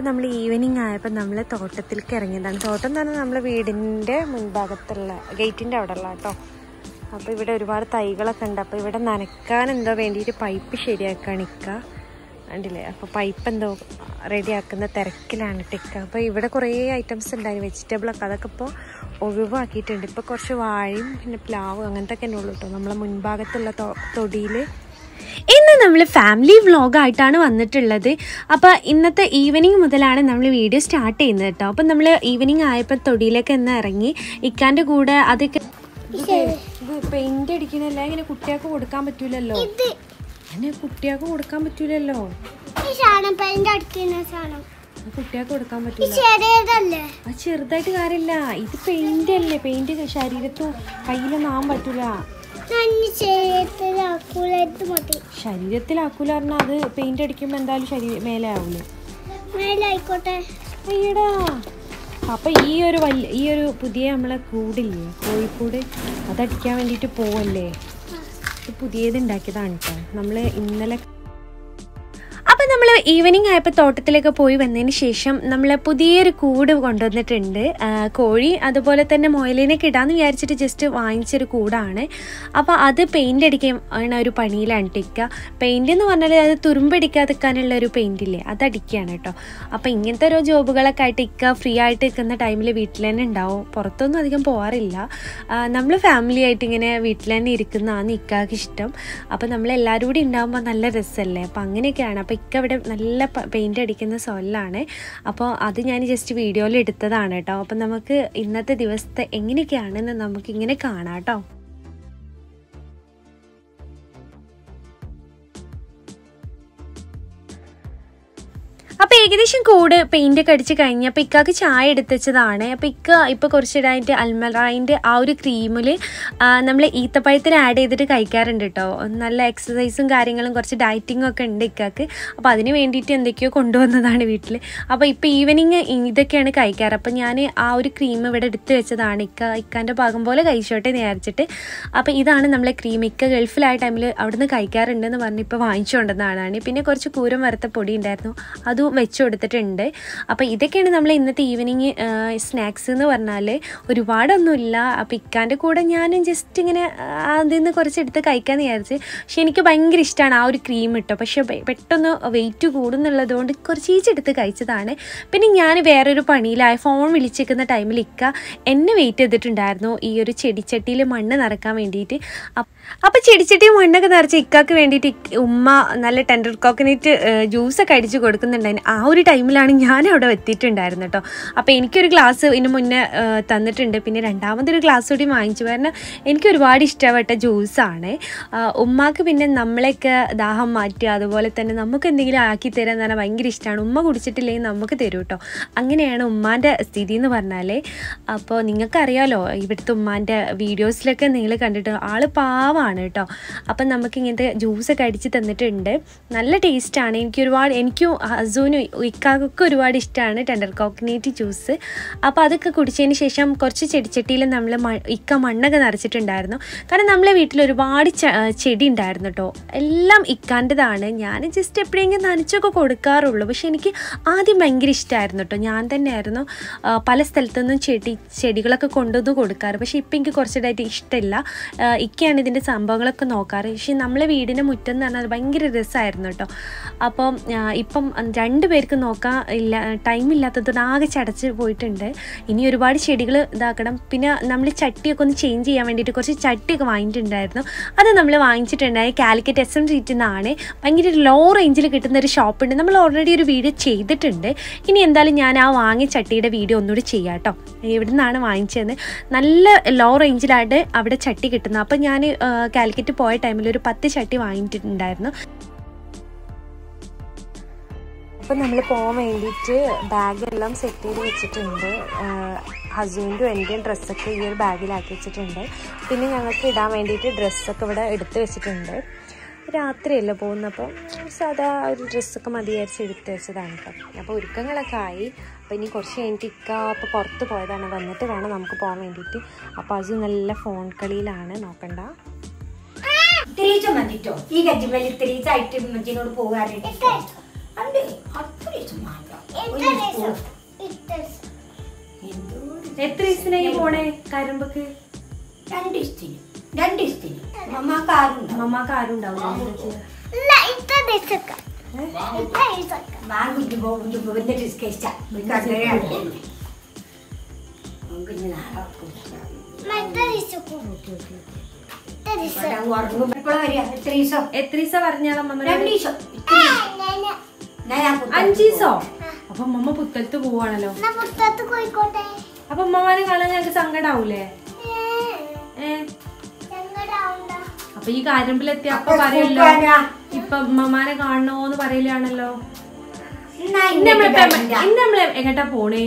നമ്മൾ ഈവനിങ് ആയപ്പോൾ നമ്മൾ തോട്ടത്തിലേക്ക് ഇറങ്ങിയതാണ് തോട്ടം എന്ന് പറഞ്ഞാൽ നമ്മളെ വീടിൻ്റെ മുൻഭാഗത്തുള്ള ഗേറ്റിൻ്റെ അവിടെ ഉള്ള കേട്ടോ അപ്പോൾ ഇവിടെ ഒരുപാട് തൈകളൊക്കെ ഉണ്ട് അപ്പോൾ ഇവിടെ നനക്കാൻ എന്തോ വേണ്ടിയിട്ട് പൈപ്പ് ശരിയാക്കാൻ ഇക്ക കണ്ടില്ലേ അപ്പോൾ പൈപ്പ് എന്തോ റെഡിയാക്കുന്ന തിരക്കിലാണ് ടിക്ക അപ്പോൾ ഇവിടെ കുറേ ഐറ്റംസ് ഉണ്ടായിരുന്നു വെജിറ്റബിളൊക്കെ അതൊക്കെ ഇപ്പോൾ ഒഴിവാക്കിയിട്ടുണ്ട് ഇപ്പോൾ കുറച്ച് വാഴയും പിന്നെ പ്ലാവ് അങ്ങനത്തെ ഒക്കെ ഉള്ളൂ കേട്ടോ നമ്മളെ മുൻഭാഗത്തുള്ള തൊടിയിൽ ഇന്ന് നമ്മൾ ഫാമിലി വ്ളോഗായിട്ടാണ് വന്നിട്ടുള്ളത് അപ്പോൾ ഇന്നത്തെ ഈവനിങ് മുതലാണ് നമ്മൾ വീഡിയോ സ്റ്റാർട്ട് ചെയ്യുന്നത് കേട്ടോ അപ്പം നമ്മൾ ഈവനിങ് ആയപ്പോൾ തൊടിയിലേക്ക് എന്ന് ഇറങ്ങി ഇക്കാൻ്റെ കൂടെ അതൊക്കെ പെയിന്റ് അടിക്കണല്ല ഇങ്ങനെ കുട്ടികൾക്ക് കൊടുക്കാൻ പറ്റൂലല്ലോ ഇത് അങ്ങനെ കുട്ടികൾക്ക് കൊടുക്കാൻ പറ്റൂലല്ലോ ഈ സാധനം പെയിന്റ് അടിക്കുന്ന സാധനം കുട്ടികൾക്ക് കൊടുക്കാൻ ഈ പറ്റൂല ചെറിയതല്ലേ ആ ചെറുതായിട്ട് കാര്യമില്ല ഇത് പെയിന്റ് അല്ലേ പെയിന്റ് ശരീരത്തും കയ്യിലൊന്നും ആവാൻ പറ്റൂല ഞാൻ ശരീരത്തിലാക്കൂലായിട്ട് മതി ശരീരത്തിലാക്കൂല പറഞ്ഞാൽ അത് പെയിന്റ് അടിക്കുമ്പോൾ എന്തായാലും ശരീരം മേലെ ആവൂലേ മേലായിക്കോട്ടെ അയ്യടാ അപ്പൊ ഈ ഒരു വലിയ ഈ ഒരു പുതിയ നമ്മളെ കൂടില്ലേ കോഴിക്കൂട് അതടിക്കാൻ വേണ്ടിയിട്ട് പോവല്ലേ ഇത് പുതിയത് ഉണ്ടാക്കിയതാണ് കേട്ടോ നമ്മൾ ഇന്നലെ അപ്പം നമ്മൾ ഈവനിങ് ആയപ്പോൾ തോട്ടത്തിലേക്ക് പോയി വന്നതിന് ശേഷം നമ്മൾ പുതിയൊരു കൂട് കൊണ്ടുവന്നിട്ടുണ്ട് ആ, കോഴി അതുപോലെ തന്നെ മൊയലിനൊക്കെ ഇടാന്ന് വിചാരിച്ചിട്ട് ജസ്റ്റ് വാങ്ങിച്ചൊരു കൂടാണ് അപ്പോൾ അത് പെയിൻ്റ് അടിക്കാൻ ആണ് ഒരു പണിയിലാണ് ടിക്കുക പെയിൻ്റ് എന്ന് പറഞ്ഞാൽ അത് തുരുമ്പടിക്കാതിരിക്കാനുള്ള ഒരു പെയിൻ്റ് ഇല്ലേ അത് അടിക്കുകയാണ് കേട്ടോ അപ്പോൾ ഇങ്ങനത്തെ ഓരോ ജോബുകളൊക്കെ ആയിട്ട് ഇക്ക ഫ്രീ ആയിട്ട് നിൽക്കുന്ന ടൈമിൽ വീട്ടിൽ തന്നെ ഉണ്ടാവും പുറത്തൊന്നും അധികം പോകാറില്ല നമ്മൾ ഫാമിലി ആയിട്ട് ഇങ്ങനെ വീട്ടിൽ തന്നെ ഇരിക്കുന്നതാണ് ഇക്കാക്ക് ഇഷ്ടം അപ്പോൾ നമ്മൾ എല്ലാവരും കൂടി ഉണ്ടാകുമ്പോൾ നല്ല രസമല്ലേ അപ്പോൾ അങ്ങനെയൊക്കെയാണ് അപ്പോൾ ഇക്ക ഇവിടെ നല്ല പെയിൻ്റ് അടിക്കുന്ന സൊല്ലാണ് അപ്പോൾ അത് ഞാൻ ജസ്റ്റ് വീഡിയോയിൽ എടുത്തതാണ് കേട്ടോ അപ്പം നമുക്ക് ഇന്നത്തെ ദിവസത്തെ എങ്ങനെയൊക്കെയാണെന്ന് നമുക്കിങ്ങനെ കാണാം കേട്ടോ അപ്പോൾ ഏകദേശം കൂട് പെയിൻ്റ് ഒക്കെ അടിച്ച് കഴിഞ്ഞപ്പോൾ ഇക്കാക്ക് ചായ എടുത്തുവച്ചതാണ് അപ്പോൾ ഇക്ക ഇപ്പോൾ കുറച്ചിടായിട്ട് അൽമറൈൻ്റെ ആ ഒരു ക്രീമിൽ നമ്മൾ ഈത്തപ്പഴത്തിൽ ആഡ് ചെയ്തിട്ട് കഴിക്കാറുണ്ട് കേട്ടോ നല്ല എക്സസൈസും കാര്യങ്ങളും കുറച്ച് ഡയറ്റിങ്ങും ഒക്കെ ഉണ്ട് ഇക്കാക്ക് അപ്പോൾ അതിന് വേണ്ടിയിട്ട് എന്തൊക്കെയോ കൊണ്ടുവന്നതാണ് വീട്ടിൽ അപ്പോൾ ഇപ്പോൾ ഈവനിങ് ഇതൊക്കെയാണ് കഴിക്കാറ് അപ്പോൾ ഞാൻ ആ ഒരു ക്രീം ഇവിടെ എടുത്ത് വെച്ചതാണ് ഇക്ക ഇക്കാൻ്റെ ഭാഗം പോലെ കഴിച്ചോട്ടെ എന്ന് വിചാരിച്ചിട്ട് അപ്പോൾ ഇതാണ് നമ്മളെ ക്രീം ഇക്ക ഗൾഫിലായ ടൈമിൽ അവിടുന്ന് കഴിക്കാറുണ്ടെന്ന് പറഞ്ഞ് ഇപ്പോൾ വാങ്ങിച്ചു കൊണ്ടുവന്നതാണ് പിന്നെ കുറച്ച് കൂരം വറുത്ത പൊടി ഉണ്ടായിരുന്നു അതും വെച്ച് കൊടുത്തിട്ടുണ്ട് അപ്പോൾ ഇതൊക്കെയാണ് നമ്മൾ ഇന്നത്തെ ഈവനിങ് സ്നാക്സ് എന്ന് പറഞ്ഞാൽ ഒരുപാടൊന്നുമില്ല അപ്പോൾ ഇക്കാൻ്റെ കൂടെ ഞാനും ജസ്റ്റ് ഇങ്ങനെ ആ, അതിൽ നിന്ന് കുറച്ചെടുത്ത് കഴിക്കാമെന്ന് വിചാരിച്ച് പക്ഷെ എനിക്ക് ഭയങ്കര ഇഷ്ടമാണ് ആ ഒരു ക്രീം ഇട്ടോ പക്ഷെ പെ- പെട്ടെന്ന് വെയിറ്റ് കൂടുന്നുള്ളത് കൊണ്ട് കുറച്ച് ഈച്ചെടുത്ത് കഴിച്ചതാണ് പിന്നെ ഞാൻ വേറൊരു പണിയിലായ ഫോൺ വിളിച്ചിരിക്കുന്ന ടൈമിൽ ഇക്ക എന്നെ വെയിറ്റ് ചെയ്തിട്ടുണ്ടായിരുന്നു ഈ ഒരു ചെടിച്ചട്ടിയിൽ മണ്ണ് നിറക്കാൻ വേണ്ടിയിട്ട് അപ്പ് അപ്പോൾ ചെടിച്ചട്ടി മണ്ണൊക്കെ നിറച്ച് ഇക്കാക്ക് വേണ്ടിയിട്ട് ഇക്ക- ഉമ്മ നല്ല ടെൻഡർ കോക്കനറ്റ് ജ്യൂസൊക്കെ അടിച്ച് കൊടുക്കുന്നുണ്ടായിരുന്നു ആ ഒരു ടൈമിലാണ് ഞാൻ അവിടെ എത്തിയിട്ടുണ്ടായിരുന്നു കേട്ടോ അപ്പോൾ എനിക്കൊരു ഗ്ലാസ് ഇതിന് മുന്നേ ആ, തന്നിട്ടുണ്ട് പിന്നെ രണ്ടാമതൊരു ഗ്ലാസ് കൂടി വാങ്ങിച്ചു കാരണം എനിക്ക് ഒരുപാട് ഇഷ്ടപ്പെട്ട ജ്യൂസാണ് ഉമ്മാക്ക് പിന്നെ നമ്മളെയൊക്കെ ദാഹം മാറ്റുക അതുപോലെ തന്നെ നമുക്ക് എന്തെങ്കിലും ആക്കി തരാൻ എന്ന് പറഞ്ഞാൽ ഭയങ്കര ഇഷ്ടമാണ് ഉമ്മ കുടിച്ചിട്ടില്ലെങ്കിൽ നമുക്ക് തരും കേട്ടോ അങ്ങനെയാണ് ഉമ്മാൻ്റെ സ്ഥിതി എന്ന് പറഞ്ഞാൽ അപ്പോൾ നിങ്ങൾക്കറിയാലോ ഇവിടുത്തെ ഉമ്മാൻ്റെ വീഡിയോസിലൊക്കെ നിങ്ങൾ കണ്ടിട്ട് ആള് പാവാണ് കേട്ടോ അപ്പം നമുക്ക് ഇങ്ങനത്തെ ജ്യൂസൊക്കെ അടിച്ച് തന്നിട്ടുണ്ട് നല്ല ടേസ്റ്റാണ് എനിക്ക് ഒരുപാട് എനിക്കും ഹസൂനും ഇക്കാക്കൊക്കെ ഒരുപാട് ഇഷ്ടമാണ് ടെൻഡർ കോക്കനേറ്റ് ജ്യൂസ് അപ്പോൾ അതൊക്കെ കുടിച്ചതിന് ശേഷം കുറച്ച് ചെടിച്ചട്ടിയിൽ നമ്മൾ ഇക്ക മണ്ണൊക്കെ നിറച്ചിട്ടുണ്ടായിരുന്നു കാരണം നമ്മളെ വീട്ടിൽ ഒരുപാട് ചെ- ആ, ചെടി ഉണ്ടായിരുന്നു കേട്ടോ എല്ലാം ഇക്കാൻ്റെതാണ് ഞാൻ ജസ്റ്റ് എപ്പോഴെങ്കിലും നനച്ചൊക്കെ കൊടുക്കാറുള്ളൂ പക്ഷെ എനിക്ക് ആദ്യം ഭയങ്കര ഇഷ്ടമായിരുന്നു കേട്ടോ ഞാൻ തന്നെയായിരുന്നു ആ, പല സ്ഥലത്തു നിന്നും ചെടി ചെടികളൊക്കെ കൊണ്ടുവന്ന് കൊടുക്കാറ് പക്ഷേ ഇപ്പം എനിക്ക് കുറച്ചിടായിട്ട് ഇഷ്ടമില്ല ആ, ഇക്കയാണ് ഇതിൻ്റെ സംഭവങ്ങളൊക്കെ നോക്കാറ് പക്ഷേ നമ്മളെ വീടിൻ്റെ മുറ്റം എന്ന് പറഞ്ഞാൽ ഭയങ്കര രസമായിരുന്നു കേട്ടോ അപ്പം ആ, ഇപ്പം രണ്ട് പേർക്ക് നോക്കാൻ ഇല്ല ടൈം ഇല്ലാത്തതുകൊണ്ട് ആകെ ചടച്ച് പോയിട്ടുണ്ട് ഇനി ഒരുപാട് ചെടികൾ ഇതാക്കണം പിന്നെ നമ്മൾ ചട്ടിയൊക്കെ ഒന്ന് ചേഞ്ച് ചെയ്യാൻ വേണ്ടിയിട്ട് കുറച്ച് ചട്ടിയൊക്കെ വാങ്ങിയിട്ടുണ്ടായിരുന്നു അത് നമ്മൾ വാങ്ങിച്ചിട്ടുണ്ടായി കാലിക്കറ്റ് എസ് എം സ്ട്രീറ്റിൽ നിന്നാണ് ഭയങ്കര ലോ റേഞ്ചിൽ കിട്ടുന്ന ഒരു ഷോപ്പുണ്ട് നമ്മൾ ഓൾറെഡി ഒരു വീഡിയോ ചെയ്തിട്ടുണ്ട് ഇനി എന്തായാലും ഞാൻ ആ വാങ്ങിയ ചട്ടിയുടെ വീഡിയോ ഒന്നുകൂടി ചെയ്യാം കേട്ടോ ഇവിടെ നിന്നാണ് വാങ്ങിച്ചതെന്ന് നല്ല ലോ റേഞ്ചിലായിട്ട് അവിടെ ചട്ടി കിട്ടുന്നത് അപ്പം ഞാൻ കാലിക്കറ്റ് പോയ ടൈമിൽ ഒരു പത്ത് ചട്ടി വാങ്ങിയിട്ടുണ്ടായിരുന്നു അപ്പം നമ്മൾ പോകാൻ വേണ്ടിയിട്ട് ബാഗെല്ലാം സെറ്റ് ചെയ്ത് വെച്ചിട്ടുണ്ട് ഹസ്ബൻഡും എൻ്റെയും ഡ്രസ്സൊക്കെ ഈ ഒരു ബാഗിലാക്കി വെച്ചിട്ടുണ്ട് പിന്നെ ഞങ്ങൾക്ക് ഇടാൻ വേണ്ടിയിട്ട് ഡ്രസ്സൊക്കെ ഇവിടെ എടുത്ത് വെച്ചിട്ടുണ്ട് രാത്രിയല്ല പോകുന്നപ്പോൾ സാധാ ഒരു ഡ്രസ്സൊക്കെ മതിയായിരിച്ച് എടുത്ത് വെച്ചതാണ് കേട്ടോ അപ്പോൾ ഒരുക്കങ്ങളൊക്കെ ആയി അപ്പോൾ ഇനി കുറച്ച് കഴിഞ്ഞിട്ട് ഇക്ക അപ്പോൾ പുറത്ത് പോയതാണ് വന്നിട്ട് വേണം നമുക്ക് പോകാൻ വേണ്ടിയിട്ട് അപ്പോൾ അത് നല്ല ഫോൺ കളിയിലാണ് നോക്കണ്ട ഇത്തിരീച്ച മതിട്ടോ ഈ ഗജ്ജിമേൽ ഇത്തിരീച്ചായിട്ട് ഉമ്മച്ചിനോട് പോകാറുണ്ട് അണ്ട് അത്രയും വേണ്ട ഇത്ര ദിവസം ഇത്ര ദിവസം എന്തോ ഒരു എത്ര ദിവസത്തിനായി പോണേ കരമ്പക്ക് രണ്ട് ദിവസത്തിന് രണ്ട് ദിവസത്തിന് മമ്മക്ക് ആരുണ്ടാവും അമ്മക്ക് ആരും ഉണ്ടാവില്ല ഇല്ല ഇത്ര ദിവസമൊക്കെ ഇത്ര ദിവസമൊക്കെ വാങ്ങിട്ട് പോകുമ്പോൾ വലിയ ഡിസ്കൈസ്റ്റാ കണ്ടറിയാണ് നമുക്ക് ഇനി നാളെ കുടിക്കാം. മറ്റേ ദിവസം ഇത്ര ദിവസം ഇവിടെ ഉറങ്ങും എപ്പോഴാ വരിക എത്ര ദിവസം എത്ര ദിവസം പറഞ്ഞാളമ്മ രണ്ട് ദിവസം ആ, ഞാന് എന്നാ ഞാൻ കുത്താം. അഞ്ചു ദിവസോ അപ്പൊ അമ്മ പുത്തലത്ത് പോവാണല്ലോ എന്നാ പുറത്തോട്ട് പോയിക്കോട്ടെ അപ്പൊ അമ്മമാരെ കാണാൻ ഞങ്ങക്ക് സങ്കടാവൂലേ ഏ ഞങ്ങളുടെ അപ്പൊ ഈ കാര്യമ്പിലെത്തി അപ്പൊ അപ്പൊ പറയല്ലോ കൂട്ടുകാരാ. ഇപ്പൊ അമ്മമാരെ കാണണോന്ന് പറയലാണല്ലോ എന്നാ ഇന്ന് ഇന്നത്തെ നമ്മളിപ്പോ വരില്ല. ഇന്ന് നമ്മള് എങ്ങട്ടാ പോണേ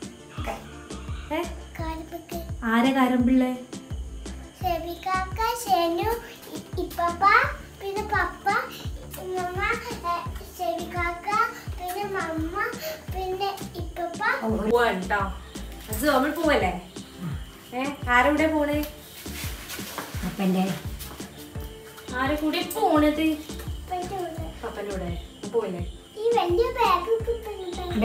ഏ കാലപ്പൊക്കെ ആരെ കാര്യമ്പിള്ളേ സെബിക്കാക്ക ഷെനു ഇ- ഇപ്പപ്പ പിന്നെ പപ്പ മമ്മ സെബിക്കാക്ക പിന്നെ മമ്മ പിന്നെ ഇപ്പപ്പ പോവാട്ടോ അത് നമ്മൾ പോവല്ലേ ഏ ആരെവിടെ പോണേ അപ്പൻ്റെ ആരെ കൂടെ പോണത് ഇപ്പൻ്റെ കൂടെ. പപ്പൻ്റെ കൂടെ പോയില്ലേ ഈ വലിയ ബാഗ് കിട്ടുന്നുണ്ട്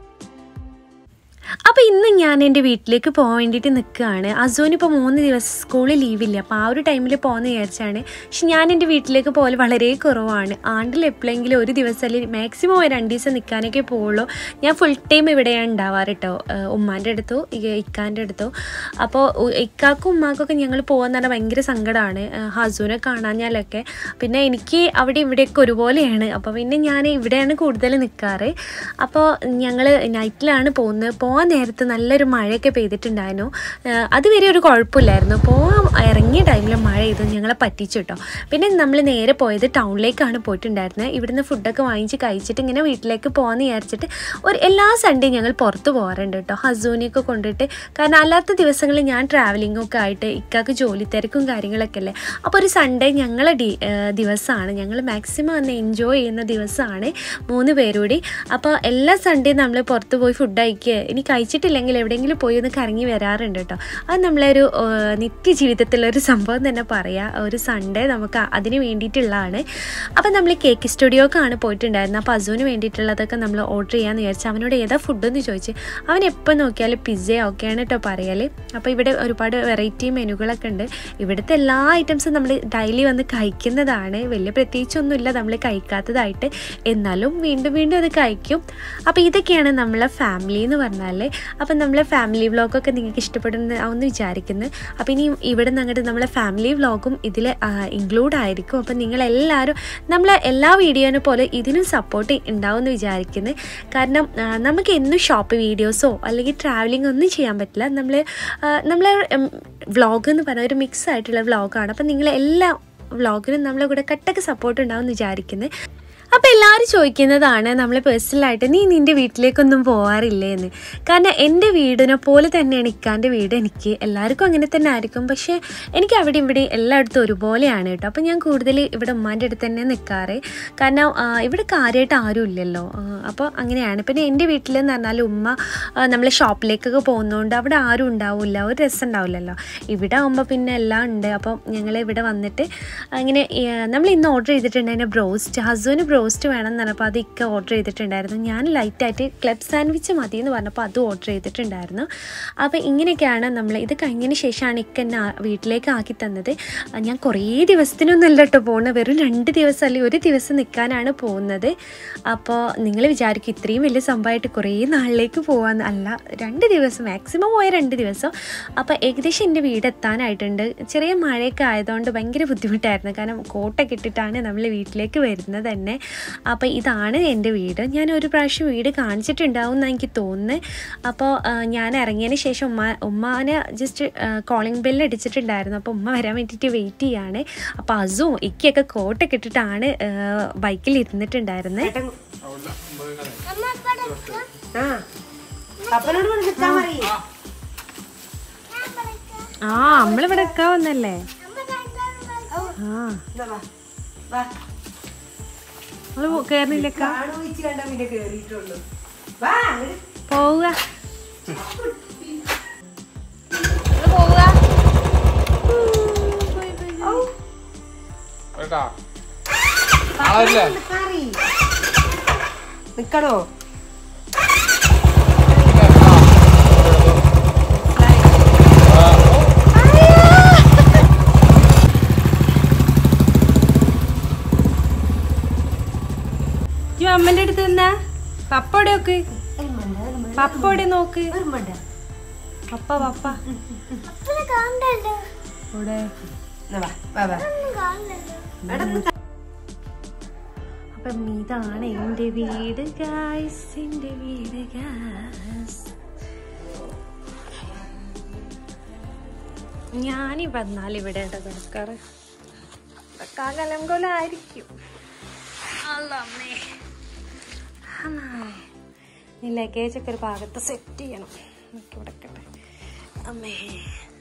അപ്പോൾ ഇന്ന് ഞാൻ എൻ്റെ വീട്ടിലേക്ക് പോകാൻ വേണ്ടിയിട്ട് നിൽക്കുകയാണ് അസോന് ഇപ്പോൾ മൂന്ന് ദിവസം സ്കൂളിൽ ലീവില്ല അപ്പോൾ ആ ഒരു ടൈമിൽ പോകുന്ന വിചാരിച്ചാണ് പക്ഷെ ഞാൻ എൻ്റെ വീട്ടിലേക്ക് പോകൽ വളരെ കുറവാണ് ആണ്ടിൽ എപ്പോഴെങ്കിലും ഒരു ദിവസം അല്ലെങ്കിൽ മാക്സിമം ഒരു രണ്ട് ദിവസം നിൽക്കാനൊക്കെ പോവുള്ളൂ ഞാൻ ഫുൾ ടൈം ഇവിടെയാണ് ഉണ്ടാവാറ് കേട്ടോ ഉമ്മാൻ്റെ അടുത്തോ ഇ- ഇക്കാൻ്റെ അടുത്തോ അപ്പോൾ ഉ- ഇക്കാക്കും ഉമ്മാക്കൊക്കെ ഞങ്ങൾ പോകാന്ന് പറഞ്ഞാൽ ഭയങ്കര സങ്കടമാണ് ഹസൂനെ കാണാഞ്ഞാലൊക്കെ പിന്നെ എനിക്ക് അവിടെ ഇവിടെയൊക്കെ ഒരുപോലെയാണ് അപ്പോൾ പിന്നെ ഞാൻ ഇവിടെയാണ് കൂടുതൽ നിൽക്കാറ് അപ്പോൾ ഞങ്ങൾ നൈറ്റിലാണ് പോകുന്നത് പോകാൻ നേരത്ത് നല്ലൊരു മഴയൊക്കെ പെയ്തിട്ടുണ്ടായിരുന്നു ആഹ് അതുവരെ ഒരു കുഴപ്പമില്ലായിരുന്നു പോകാൻ ഇറങ്ങിയ ടൈമിൽ മഴ ചെയ്തു ഞങ്ങളെ പറ്റിച്ചു കേട്ടോ പിന്നെ നമ്മൾ നേരെ പോയത് ടൗണിലേക്കാണ് പോയിട്ടുണ്ടായിരുന്നത് ഇവിടുന്ന് ഫുഡൊക്കെ വാങ്ങിച്ച് കഴിച്ചിട്ട് ഇങ്ങനെ വീട്ടിലേക്ക് പോകാമെന്ന് വിചാരിച്ചിട്ട് ഒരു എല്ലാ സൺഡേ ഞങ്ങൾ പുറത്ത് പോകാറുണ്ട് കേട്ടോ ഹസൂനെയൊക്കെ കൊണ്ടിട്ട് കാരണം അല്ലാത്ത ദിവസങ്ങളിൽ ഞാൻ ട്രാവലിംഗ് ഒക്കെ ആയിട്ട് ഇക്കാക്ക് ജോലി തിരക്കും കാര്യങ്ങളൊക്കെ അല്ലേ അപ്പോൾ ഒരു സൺഡേ ഞങ്ങളെ ഡി ദിവസമാണ് ഞങ്ങൾ മാക്സിമം അന്ന് എൻജോയ് ചെയ്യുന്ന ദിവസമാണ് മൂന്ന് പേരൂടി അപ്പോൾ എല്ലാ സൺഡേയും നമ്മൾ പുറത്ത് പോയി ഫുഡ് കഴിക്കുക ഇനി കഴിച്ചിട്ടില്ലെങ്കിൽ എവിടെയെങ്കിലും പോയി ഒന്ന് കറങ്ങി വരാറുണ്ട് കേട്ടോ അത് നമ്മളൊരു ഏഹ്, നിത്യജീവിതത്തിലൊരു സംഭവം തന്നെ പറയാം ഒരു സൺഡേ നമുക്ക് അതിന് വേണ്ടിയിട്ടുള്ളതാണ് അപ്പോൾ നമ്മൾ കേക്ക് സ്റ്റുഡിയോക്കാണ് പോയിട്ടുണ്ടായിരുന്നത് അപ്പോൾ അസുവിന് വേണ്ടിയിട്ടുള്ളതൊക്കെ നമ്മൾ ഓർഡർ ചെയ്യാമെന്ന് വിചാരിച്ചു അവനോട് ഏതാ ഫുഡ് എന്ന് ചോദിച്ച് അവൻ എപ്പോൾ നോക്കിയാലും പിസ്സ ഒക്കെയാണ് കേട്ടോ പറയൽ അപ്പോൾ ഇവിടെ ഒരുപാട് വെറൈറ്റി മെനുകളൊക്കെ ഉണ്ട് ഇവിടുത്തെ എല്ലാ ഐറ്റംസും നമ്മൾ ഡെയിലി വന്ന് കഴിക്കുന്നതാണ് വലിയ പ്രത്യേകിച്ചൊന്നുമില്ല നമ്മൾ കഴിക്കാത്തതായിട്ട് എന്നാലും വീണ്ടും വീണ്ടും അത് കഴിക്കും അപ്പോൾ ഇതൊക്കെയാണ് നമ്മളെ ഫാമിലി എന്ന് പറഞ്ഞാൽ അപ്പം നമ്മളെ ഫാമിലി വ്ളോഗൊക്കെ നിങ്ങൾക്ക് ഇഷ്ടപ്പെടുന്നതാവുമെന്ന് വിചാരിക്കുന്നു അപ്പോൾ ഇനി ഇവിടെ നിന്ന് അങ്ങോട്ട് നമ്മളെ ഫാമിലി വ്ളോഗും ഇതിൽ ഇൻക്ലൂഡ് ആയിരിക്കും അപ്പം നിങ്ങളെല്ലാവരും നമ്മളെ എല്ലാ വീഡിയോനെ പോലെ ഇതിനും സപ്പോർട്ട് ഉണ്ടാവുമെന്ന് വിചാരിക്കുന്നു കാരണം ആ, നമുക്ക് എന്നും ഷോപ്പ് വീഡിയോസോ അല്ലെങ്കിൽ ട്രാവലിംഗ് ഒന്നും ചെയ്യാൻ പറ്റില്ല നമ്മൾ നമ്മളെ വ്ളോഗ് എന്ന് പറഞ്ഞാൽ ഒരു മിക്സ് ആയിട്ടുള്ള വ്ളോഗാണ് അപ്പം നിങ്ങൾ എല്ലാ വ്ളോഗിനും നമ്മളെ കൂടെ കട്ടക്ക് സപ്പോർട്ട് ഉണ്ടാവും എന്ന് വിചാരിക്കുന്നത് അപ്പോൾ എല്ലാവരും ചോദിക്കുന്നതാണ് നമ്മൾ പേഴ്സണലായിട്ട് നീ നിൻ്റെ വീട്ടിലേക്കൊന്നും പോകാറില്ലേ എന്ന് കാരണം എൻ്റെ വീടിനെ പോലെ തന്നെയാണ് ഇക്കാൻ്റെ വീട് എനിക്ക് എല്ലാവർക്കും അങ്ങനെ തന്നെ ആയിരിക്കും പക്ഷേ എനിക്ക് അവിടെ ഇവിടെ എല്ലായിടത്തും ഒരുപോലെയാണ് കേട്ടോ അപ്പോൾ ഞാൻ കൂടുതൽ ഇവിടെ ഉമ്മാൻ്റെ അടുത്ത് തന്നെ നിൽക്കാറ് കാരണം ആ, ഇവിടെ കാര്യമായിട്ട് ആരും ഇല്ലല്ലോ ആ, അപ്പോൾ അങ്ങനെയാണ് പിന്നെ എൻ്റെ വീട്ടിലെന്ന് പറഞ്ഞാൽ ഉമ്മ നമ്മൾ ഷോപ്പിലേക്കൊക്കെ പോകുന്നതുകൊണ്ട് അവിടെ ആരും ഉണ്ടാവില്ല ഒരു രസം ഉണ്ടാവില്ലല്ലോ ഇവിടെ ആകുമ്പോൾ പിന്നെ എല്ലാം ഉണ്ട് അപ്പം ഞങ്ങൾ ഇവിടെ വന്നിട്ട് അങ്ങനെ നമ്മൾ ഇന്ന് ഓർഡർ ചെയ്തിട്ടുണ്ടായിരുന്ന ബ്രോസ്റ്റ് ഹസ്ബൻഡ് ബ്രോസ്റ്റ് വേണം എന്ന് പറഞ്ഞപ്പോൾ അത് ഇക്ക ഓർഡർ ചെയ്തിട്ടുണ്ടായിരുന്നു ഞാൻ ലൈറ്റായിട്ട് ക്ലബ് സാൻഡ്വിച്ച് മതി എന്ന് പറഞ്ഞപ്പോൾ അത് ഓർഡർ ചെയ്തിട്ടുണ്ടായിരുന്നു അപ്പോൾ ഇങ്ങനെയൊക്കെയാണ് നമ്മൾ ഇത് കഴിഞ്ഞതിന് ശേഷമാണ് ഇക്ക എന്നെ ആ- വീട്ടിലേക്ക് ആക്കി തന്നത് ആ, ഞാൻ കുറേ ദിവസത്തിനൊന്നുമല്ല കേട്ടോ പോകുന്നത് വെറും രണ്ട് ദിവസം അല്ലെങ്കിൽ ഒരു ദിവസം നിൽക്കാനാണ് പോകുന്നത് അപ്പോൾ നിങ്ങൾ വിചാരിക്കും ഇത്രയും വലിയ സംഭവമായിട്ട് കുറേ നാളിലേക്ക് പോകാൻ അല്ല രണ്ട് ദിവസം മാക്സിമം പോയ രണ്ട് ദിവസം അപ്പോൾ ഏകദേശം എൻ്റെ വീട് എത്താനായിട്ടുണ്ട് ചെറിയ മഴയൊക്കെ ആയതുകൊണ്ട് ഭയങ്കര ബുദ്ധിമുട്ടായിരുന്നു കാരണം കോട്ടൊക്കെ ഇട്ടിട്ടാണ് നമ്മൾ വീട്ടിലേക്ക് വരുന്നത് തന്നെ അപ്പോൾ ഇതാണ് എൻ്റെ വീട് ഞാൻ ഒരു പ്രാവശ്യം വീട് കാണിച്ചിട്ടുണ്ടാവും എന്നാണ് എനിക്ക് തോന്നുന്നത് അപ്പോൾ ആ, ഞാൻ ഇറങ്ങിയതിന് ശേഷം ഉമ്മ ഉമ്മാനെ ജസ്റ്റ് കോളിംഗ് ബെല്ല് അടിച്ചിട്ടുണ്ടായിരുന്നു അപ്പോൾ ഉമ്മ വരാൻ വേണ്ടിയിട്ട് വെയിറ്റ് ചെയ്യാണ് അപ്പോൾ അസും ഇക്കൊക്കെ കോട്ടൊക്കെ ഇട്ടിട്ടാണ് ബൈക്കിൽ ഇരുന്നിട്ടുണ്ടായിരുന്നത് അമ്മ ഇപ്പൊ എടുക്കാം. ആ പപ്പനോട് കൊണ്ട് നിൽക്കാൻ പറയും ഞാൻ വിളിക്കാം. ആ നമ്മളിവിടെ ഒക്കെ വന്നല്ലേ അമ്മ രണ്ടാളും വിളിക്കാം. ആ എന്താ വാ വാ നമ്മൾ കയറുന്നില്ലക്ക കാണുവെച്ച് കണ്ട പിന്നെ കേറിയിട്ടുള്ളൂ വാ അങ്ങട് പോവുക കേട്ടാ ആളല്ലേ നിക്കണോ എടുത്ത് തന്നാ പപ്പയുടെ നോക്ക് പപ്പയുടെ നോക്ക് പപ്പ പപ്പ അപ്പനെ കാണണ്ടല്ലോ ഇവിടെ ഒന്നും കാണണ്ടല്ലോ അപ്പം ഇതാണ് എൻ്റെ വീട് ഗായ്സ് എൻ്റെ വീട് ഗായ്സ് ഞാനീ വന്നാൽ ഇവിടെ ഉണ്ട് കിടക്കാറ് കലംകൊലായിരിക്കും അല്ലമ്മേ ഈ ലഗേജൊക്കെ ഒരു ഭാഗത്ത് സെറ്റ് ചെയ്യണം നമുക്ക് ഇവിടെ അമ്മേ